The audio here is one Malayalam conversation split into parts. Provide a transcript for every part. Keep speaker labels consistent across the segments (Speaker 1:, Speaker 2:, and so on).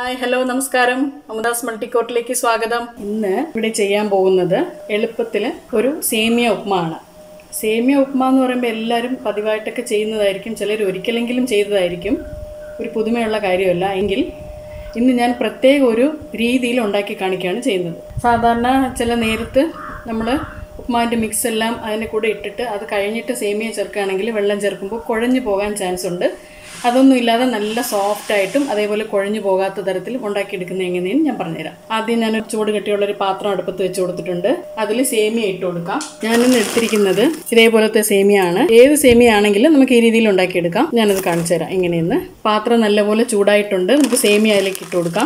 Speaker 1: ഹായ് ഹലോ നമസ്കാരം അമദാസ് മൾട്ടിക്കോട്ടിലേക്ക് സ്വാഗതം ഇന്ന് ഇവിടെ ചെയ്യാൻ പോകുന്നത് എളുപ്പത്തിൽ ഒരു സേമിയ ഉപ്മ ആണ് സേമിയ ഉപ്മ എന്ന് പറയുമ്പോൾ എല്ലാവരും പതിവായിട്ടൊക്കെ ചെയ്യുന്നതായിരിക്കും ചിലർ ഒരിക്കലെങ്കിലും ചെയ്തതായിരിക്കും ഒരു പുതുമയുള്ള കാര്യമല്ല എങ്കിൽ ഇന്ന് ഞാൻ പ്രത്യേക ഒരു രീതിയിൽ ഉണ്ടാക്കി കാണിക്കുകയാണ് ചെയ്യുന്നത് സാധാരണ ചില നേരത്ത് നമ്മൾ ഉപ്മാവിൻ്റെ മിക്സ് എല്ലാം അതിൻ്റെ കൂടെ ഇട്ടിട്ട് അത് കഴിഞ്ഞിട്ട് സേമിയ ചേർക്കുകയാണെങ്കിൽ വെള്ളം ചേർക്കുമ്പോൾ കുഴഞ്ഞു പോകാൻ ചാൻസ് ഉണ്ട് അതൊന്നും ഇല്ലാതെ നല്ല സോഫ്റ്റ് ആയിട്ടും അതേപോലെ കുഴഞ്ഞു പോകാത്ത തരത്തിലും ഉണ്ടാക്കിയെടുക്കുന്നത് എങ്ങനെയെന്ന് ഞാൻ പറഞ്ഞുതരാം ആദ്യം ഞാൻ ഒരു ചൂട് കെട്ടിയുള്ള ഒരു പാത്രം അടുപ്പത്ത് വെച്ച് കൊടുത്തിട്ടുണ്ട് അതിൽ സേമിയ ഇട്ട് കൊടുക്കാം ഞാനിന്ന് എടുത്തിരിക്കുന്നത് ഇതേപോലത്തെ സേമിയ ആണ് ഏത് സേമിയ ആണെങ്കിലും നമുക്ക് ഈ രീതിയിൽ ഉണ്ടാക്കിയെടുക്കാം ഞാനത് കാണിച്ചു തരാം എങ്ങനെയെന്ന് പാത്രം നല്ലപോലെ ചൂടായിട്ടുണ്ട് നമുക്ക് സേമിയ അതിലേക്ക് ഇട്ട് കൊടുക്കാം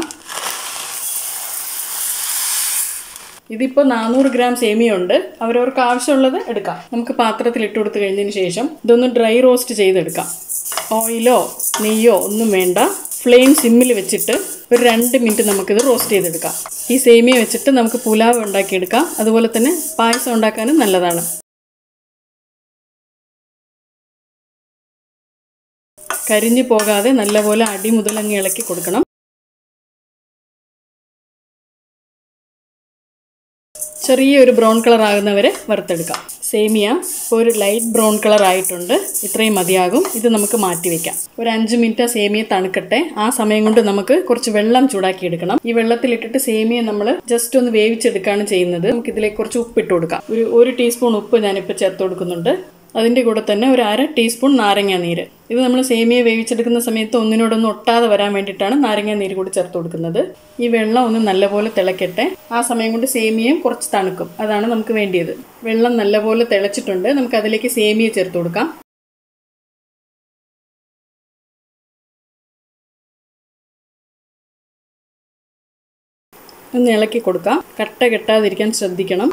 Speaker 1: ഇതിപ്പോൾ നാനൂറ് ഗ്രാം സേമിയ ഉണ്ട് അവരവർക്ക് ആവശ്യമുള്ളത് എടുക്കാം നമുക്ക് പാത്രത്തിൽ ഇട്ട് കൊടുത്തു കഴിഞ്ഞതിന് ശേഷം ഇതൊന്ന് ഡ്രൈ റോസ്റ്റ് ചെയ്തെടുക്കാം ഓയിലോ നെയ്യോ ഒന്നും വേണ്ട ഫ്ലെയിം സിമ്മിൽ വെച്ചിട്ട് ഒരു രണ്ട് മിനിറ്റ് നമുക്കിത് റോസ്റ്റ് ചെയ്തെടുക്കാം ഈ സേമിയ വെച്ചിട്ട് നമുക്ക് പുലാവ് ഉണ്ടാക്കിയെടുക്കാം അതുപോലെ തന്നെ പായസം ഉണ്ടാക്കാനും നല്ലതാണ് കരിഞ്ഞു പോകാതെ നല്ലപോലെ അടി മുതലങ്ങ് ഇളക്കി കൊടുക്കണം ചെറിയൊരു ബ്രൗൺ കളർ ആകുന്നവരെ വറുത്തെടുക്കാം സേമിയ ഇപ്പോൾ ഒരു ലൈറ്റ് ബ്രൗൺ കളർ ആയിട്ടുണ്ട് ഇത്രയും മതിയാകും ഇത് നമുക്ക് മാറ്റി വെക്കാം ഒരു അഞ്ച് മിനിറ്റ് ആ സേമിയ തണുക്കട്ടെ ആ സമയം കൊണ്ട് നമുക്ക് കുറച്ച് വെള്ളം ചൂടാക്കി എടുക്കണം ഈ വെള്ളത്തിലിട്ടിട്ട് സേമിയ നമ്മൾ ജസ്റ്റ് ഒന്ന് വേവിച്ചെടുക്കുകയാണ് ചെയ്യുന്നത് നമുക്ക് ഇതിലേക്ക് കുറച്ച് ഉപ്പിട്ട് കൊടുക്കാം ഒരു ഒരു ടീസ്പൂൺ ഉപ്പ് ഞാനിപ്പോൾ ചേർത്ത് കൊടുക്കുന്നുണ്ട് അതിൻ്റെ കൂടെ തന്നെ ഒരു അര ടീസ്പൂൺ നാരങ്ങ നീര് ഇത് നമ്മൾ സേമിയ വേവിച്ചെടുക്കുന്ന സമയത്ത് ഒന്നിനോടൊന്ന് ഒട്ടാതെ വരാൻ വേണ്ടിയിട്ടാണ് നാരങ്ങ നീര് കൂടി ചേർത്ത് കൊടുക്കുന്നത് ഈ വെള്ളം ഒന്ന് നല്ലപോലെ തിളക്കട്ടെ ആ സമയം കൊണ്ട് സേമിയയും കുറച്ച് തണുക്കും അതാണ് നമുക്ക് വേണ്ടിയത് വെള്ളം നല്ലപോലെ തിളച്ചിട്ടുണ്ട് നമുക്ക് അതിലേക്ക് സേമിയ ചേർത്ത് കൊടുക്കാം ഒന്ന് ഇളക്കി കൊടുക്കാം കട്ട കെട്ടാതിരിക്കാൻ ശ്രദ്ധിക്കണം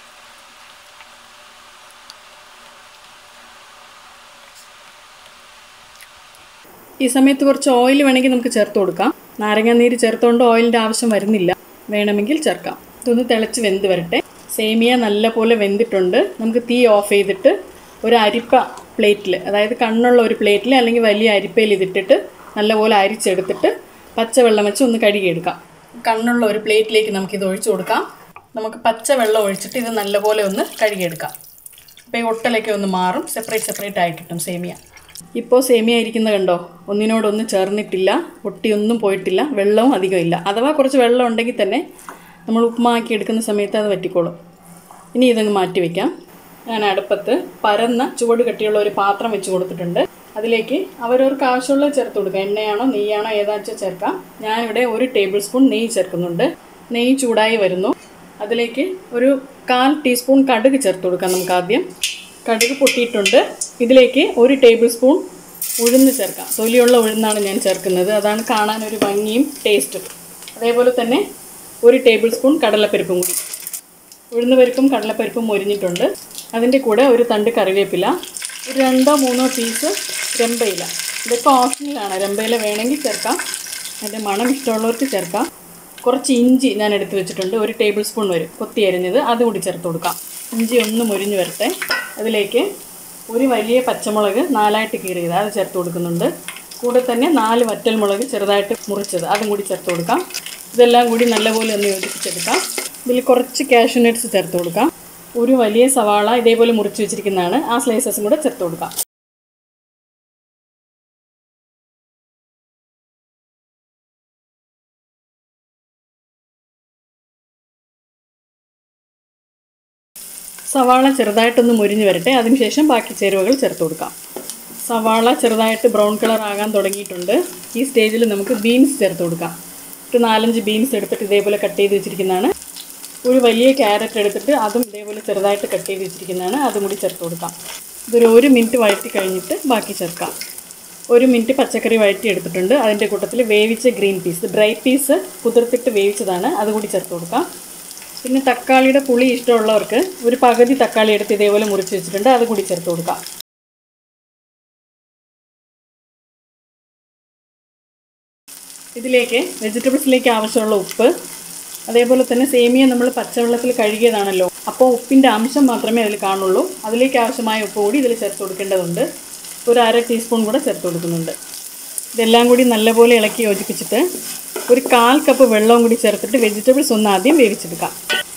Speaker 1: ഈ സമയത്ത് കുറച്ച് ഓയിൽ വേണമെങ്കിൽ നമുക്ക് ചേർത്ത് കൊടുക്കാം നാരങ്ങ നീര് ചേർത്തുകൊണ്ട് ഓയിലിൻ്റെ ആവശ്യം വരുന്നില്ല വേണമെങ്കിൽ ചേർക്കാം ഇതൊന്ന് തിളച്ച് വെന്ത് വരട്ടെ സേമിയ നല്ല പോലെ വെന്തിട്ടുണ്ട് നമുക്ക് തീ ഓഫ് ചെയ്തിട്ട് ഒരു അരിപ്പ പ്ലേറ്റിൽ അതായത് കണ്ണുള്ള ഒരു പ്ലേറ്റിൽ അല്ലെങ്കിൽ വലിയ അരിപ്പയിൽ ഇതിട്ടിട്ട് നല്ലപോലെ അരിച്ചെടുത്തിട്ട് പച്ചവെള്ളം വെച്ച് ഒന്ന് കഴുകിയെടുക്കാം കണ്ണുള്ള ഒരു പ്ലേറ്റിലേക്ക് നമുക്കിത് ഒഴിച്ചു കൊടുക്കാം നമുക്ക് പച്ചവെള്ളം ഒഴിച്ചിട്ട് ഇത് നല്ലപോലെ ഒന്ന് കഴുകിയെടുക്കാം അപ്പോൾ ഈ ഒട്ടലൊക്കെ ഒന്ന് മാറും സെപ്പറേറ്റ് സെപ്പറേറ്റ് ആയി കിട്ടും സേമിയ ഇപ്പോൾ സേമിയ ഇരിക്കുന്ന കണ്ടോ ഒന്നിനോടൊന്നും ചേർന്നിട്ടില്ല ഒട്ടിയൊന്നും പോയിട്ടില്ല വെള്ളവും അധികമില്ല അഥവാ കുറച്ച് വെള്ളം ഉണ്ടെങ്കിൽ തന്നെ നമ്മൾ ഉപ്പുമാക്കി എടുക്കുന്ന സമയത്ത് അത് വറ്റിക്കോളും ഇനി ഇതങ്ങ് മാറ്റി വയ്ക്കാം ഞാൻ അടുപ്പത്ത് പരന്ന ചുവട് കട്ടിയുള്ള ഒരു പാത്രം വെച്ച് കൊടുത്തിട്ടുണ്ട് അതിലേക്ക് അവരവർക്ക് ആവശ്യമുള്ളത് ചേർത്ത് കൊടുക്കാം എണ്ണയാണോ നെയ്യാണോ ഏതാച്ചാൽ ചേർക്കാം ഞാനിവിടെ ഒരു ടേബിൾ സ്പൂൺ നെയ്യ് ചേർക്കുന്നുണ്ട് നെയ്യ് ചൂടായി വരുന്നു അതിലേക്ക് ഒരു കാൽ ടീസ്പൂൺ കടുക് ചേർത്ത് കൊടുക്കാം നമുക്ക് ആദ്യം കടുക് പൊട്ടിയിട്ടുണ്ട് ഇതിലേക്ക് ഒരു ടേബിൾ സ്പൂൺ ഉഴുന്ന് ചേർക്കാം തൊലിയുള്ള ഉഴുന്നാണ് ഞാൻ ചേർക്കുന്നത് അതാണ് കാണാൻ ഒരു ഭംഗിയും ടേസ്റ്റും അതേപോലെ തന്നെ ഒരു ടേബിൾ സ്പൂൺ കടലപ്പരിപ്പും കൂടി ഉഴുന്ന് പരിപ്പും കടലപ്പരിപ്പും മൊരിഞ്ഞിട്ടുണ്ട് അതിൻ്റെ കൂടെ ഒരു തണ്ട് കറിവേപ്പില ഒരു രണ്ടോ മൂന്നോ പീസ് രമ്പയില ഇതൊക്കെ ഓപ്ഷനിലാണ് രമ്പയില വേണമെങ്കിൽ ചേർക്കാം അതിൻ്റെ മണം ഇഷ്ടമുള്ളവർക്ക് ചേർക്കാം കുറച്ച് ഇഞ്ചി ഞാൻ എടുത്ത് വെച്ചിട്ടുണ്ട് ഒരു ടേബിൾ സ്പൂൺ വരും കൊത്തി അരിഞ്ഞത് അതും കൂടി ചേർത്ത് കൊടുക്കാം ഇഞ്ചി ഒന്ന് മുരിഞ്ഞ് വരട്ടെ അതിലേക്ക് ഒരു വലിയ പച്ചമുളക് നാലായിട്ട് കീറിയത് അത് ചേർത്ത് കൊടുക്കുന്നുണ്ട് കൂടെ തന്നെ നാല് വറ്റൽമുളക് ചെറുതായിട്ട് മുറിച്ചത് അതും കൂടി ചേർത്ത് കൊടുക്കാം ഇതെല്ലാം കൂടി നല്ലപോലെ ഒന്ന് യോജിപ്പിച്ചെടുക്കാം ഇതിൽ കുറച്ച് കാഷ്യൂ നട്ട്സ് ചേർത്ത് കൊടുക്കാം ഒരു വലിയ സവാള ഇതേപോലെ മുറിച്ച് വെച്ചിരിക്കുന്നതാണ് ആ സ്ലൈസസും കൂടെ ചേർത്ത് കൊടുക്കാം സവാള ചെറുതായിട്ടൊന്ന് മുരിഞ്ഞ് വരട്ടെ അതിനുശേഷം ബാക്കി ചേരുവകൾ ചേർത്ത് കൊടുക്കാം സവാള ചെറുതായിട്ട് ബ്രൗൺ കളർ ആകാൻ തുടങ്ങിയിട്ടുണ്ട് ഈ സ്റ്റേജിൽ നമുക്ക് ബീൻസ് ചേർത്ത് കൊടുക്കാം ഒരു നാലഞ്ച് ബീൻസ് എടുത്തിട്ട് ഇതേപോലെ കട്ട് ചെയ്ത് വെച്ചിരിക്കുന്നതാണ് ഒരു വലിയ ക്യാരറ്റ് എടുത്തിട്ട് അതും ഇതേപോലെ ചെറുതായിട്ട് കട്ട് ചെയ്ത് വെച്ചിരിക്കുന്നതാണ് അതും കൂടി ചേർത്ത് കൊടുക്കാം ഇതൊരു ഒരു മിനിറ്റ് വഴറ്റി കഴിഞ്ഞിട്ട് ബാക്കി ചേർക്കാം ഒരു മിനിറ്റ് പച്ചക്കറി വഴറ്റി എടുത്തിട്ടുണ്ട് അതിൻ്റെ കൂട്ടത്തിൽ വേവിച്ച ഗ്രീൻ പീസ് ഡ്രൈ പീസ് കുതിർത്തിട്ട് വേവിച്ചതാണ് അതുകൂടി ചേർത്ത് കൊടുക്കാം പിന്നെ തക്കാളിയുടെ പുളി ഇഷ്ടമുള്ളവർക്ക് ഒരു പകുതി തക്കാളി എടുത്ത് ഇതേപോലെ മുറിച്ച് വെച്ചിട്ടുണ്ട് അത് കൂടി ചേർത്ത് കൊടുക്കാം ഇതിലേക്ക് വെജിറ്റബിൾസിലേക്ക് ആവശ്യമുള്ള ഉപ്പ് അതേപോലെ തന്നെ സേമിയ നമ്മൾ പച്ചവെള്ളത്തിൽ കഴുകിയതാണല്ലോ അപ്പോൾ ഉപ്പിൻ്റെ അംശം മാത്രമേ അതിൽ കാണുള്ളൂ അതിലേക്ക് ആവശ്യമായ ഉപ്പ് കൂടി ഇതിൽ ചേർത്ത് കൊടുക്കേണ്ടതുണ്ട് ഒരു അര ടീസ്പൂൺ കൂടെ ചേർത്ത് കൊടുക്കുന്നുണ്ട് ഇതെല്ലാം കൂടി നല്ലപോലെ ഇളക്കി യോജിപ്പിച്ചിട്ട് ഒരു കാൽ കപ്പ് വെള്ളവും കൂടി ചേർത്തിട്ട് വെജിറ്റബിൾസ് ഒന്ന് ആദ്യം വേവിച്ചെടുക്കാം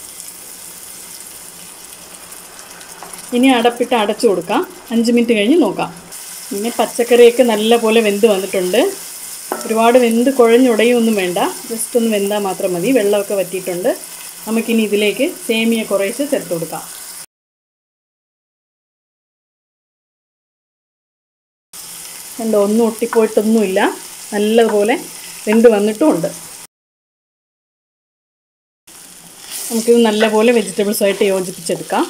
Speaker 1: ഇനി അടപ്പിട്ട് അടച്ചു കൊടുക്കാം അഞ്ച് മിനിറ്റ് കഴിഞ്ഞ് നോക്കാം പിന്നെ പച്ചക്കറിയൊക്കെ നല്ലപോലെ വെന്ത് വന്നിട്ടുണ്ട് ഒരുപാട് വെന്ത് കുഴഞ്ഞുടയൊന്നും വേണ്ട ജസ്റ്റ് ഒന്ന് വെന്താൽ മാത്രം മതി വെള്ളമൊക്കെ വറ്റിയിട്ടുണ്ട് നമുക്കിനി ഇതിലേക്ക് സേമിയ കുറേശ്ശെ ചേർത്ത് കൊടുക്കാം കണ്ടോ ഒന്നും ഒട്ടിപ്പോയിട്ടൊന്നുമില്ല നല്ലതുപോലെ വെന്ത് വന്നിട്ടുമുണ്ട് നമുക്കിത് നല്ലപോലെ വെജിറ്റബിൾസുമായിട്ട് യോജിപ്പിച്ചെടുക്കാം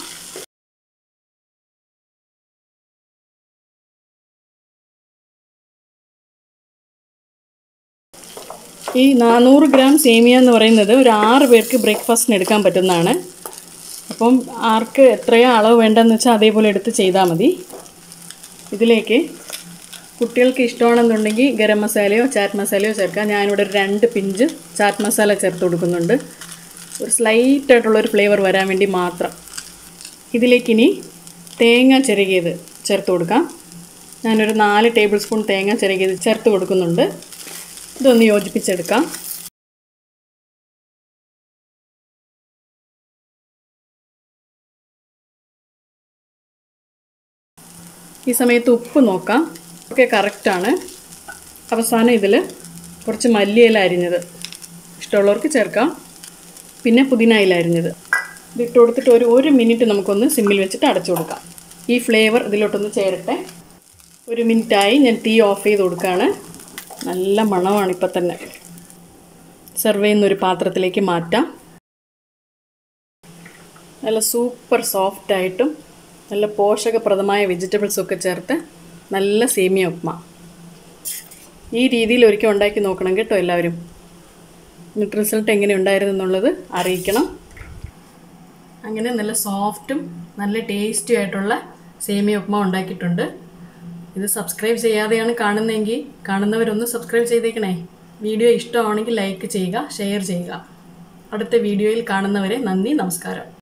Speaker 1: ഈ നാനൂറ് ഗ്രാം സേമിയ എന്ന് പറയുന്നത് ഒരു ആറ് പേർക്ക് ബ്രേക്ക്ഫാസ്റ്റിന് എടുക്കാൻ പറ്റുന്നതാണ് അപ്പം ആർക്ക് എത്രയോ അളവ് വേണ്ടെന്ന് വെച്ചാൽ അതേപോലെ എടുത്ത് ചെയ്താൽ മതി ഇതിലേക്ക് കുട്ടികൾക്ക് ഇഷ്ടമാണെന്നുണ്ടെങ്കിൽ ഗരം മസാലയോ ചാറ്റ് മസാലയോ ചേർക്കാം ഞാനിവിടെ ഒരു രണ്ട് പിഞ്ച് ചാറ്റ് മസാല ചേർത്ത് കൊടുക്കുന്നുണ്ട് ഒരു സ്ലൈറ്റ് ആയിട്ടുള്ളൊരു ഫ്ലേവർ വരാൻ വേണ്ടി മാത്രം ഇതിലേക്കിനി തേങ്ങ ചിരകിയത് ചേർത്ത് കൊടുക്കാം ഞാനൊരു നാല് ടേബിൾ സ്പൂൺ തേങ്ങ ചിരകിയത് ചേർത്ത് കൊടുക്കുന്നുണ്ട് ഇതൊന്ന് യോജിപ്പിച്ചെടുക്കാം ഈ സമയത്ത് ഉപ്പ് നോക്കാം ഒക്കെ കറക്റ്റാണ് അവസാനം ഇതിൽ കുറച്ച് മല്ലിയില അരിഞ്ഞത് ഇഷ്ടമുള്ളവർക്ക് ചേർക്കാം പിന്നെ പുതിന ഇല അരിഞ്ഞത് ഇതിട്ട് കൊടുത്തിട്ട് ഒരു ഒരു മിനിറ്റ് നമുക്കൊന്ന് സിമ്മിൽ വെച്ചിട്ട് അടച്ചു കൊടുക്കാം ഈ ഫ്ലേവർ ഇതിലോട്ടൊന്ന് ചേരട്ടെ ഒരു മിനിറ്റായി ഞാൻ തീ ഓഫ് ചെയ്ത് കൊടുക്കുകയാണ് നല്ല മണമാണ് ഇപ്പം തന്നെ സെർവ് ചെയ്യുന്ന ഒരു പാത്രത്തിലേക്ക് മാറ്റാം നല്ല സൂപ്പർ സോഫ്റ്റായിട്ടും നല്ല പോഷകപ്രദമായ വെജിറ്റബിൾസ് ഒക്കെ ചേർത്ത് നല്ല സേമിയ ഉപ്മ ഈ രീതിയിൽ ഒരിക്കൽ ഉണ്ടാക്കി നോക്കണം കേട്ടോ എല്ലാവരും എന്നിട്ട് റിസൾട്ട് എങ്ങനെ ഉണ്ടായിരുന്നു എന്നുള്ളത് അറിയിക്കണം അങ്ങനെ നല്ല സോഫ്റ്റും നല്ല ടേസ്റ്റി ആയിട്ടുള്ള സേമിയ ഉപ്മ ഉണ്ടാക്കിയിട്ടുണ്ട് ഇത് സബ്സ്ക്രൈബ് ചെയ്യാതെയാണ് കാണുന്നതെങ്കിൽ കാണുന്നവരൊന്ന് സബ്സ്ക്രൈബ് ചെയ്തേക്കണേ വീഡിയോ ഇഷ്ടമാണെങ്കിൽ ലൈക്ക് ചെയ്യുക ഷെയർ ചെയ്യുക അടുത്ത വീഡിയോയിൽ കാണുന്നവരെ നന്ദി നമസ്കാരം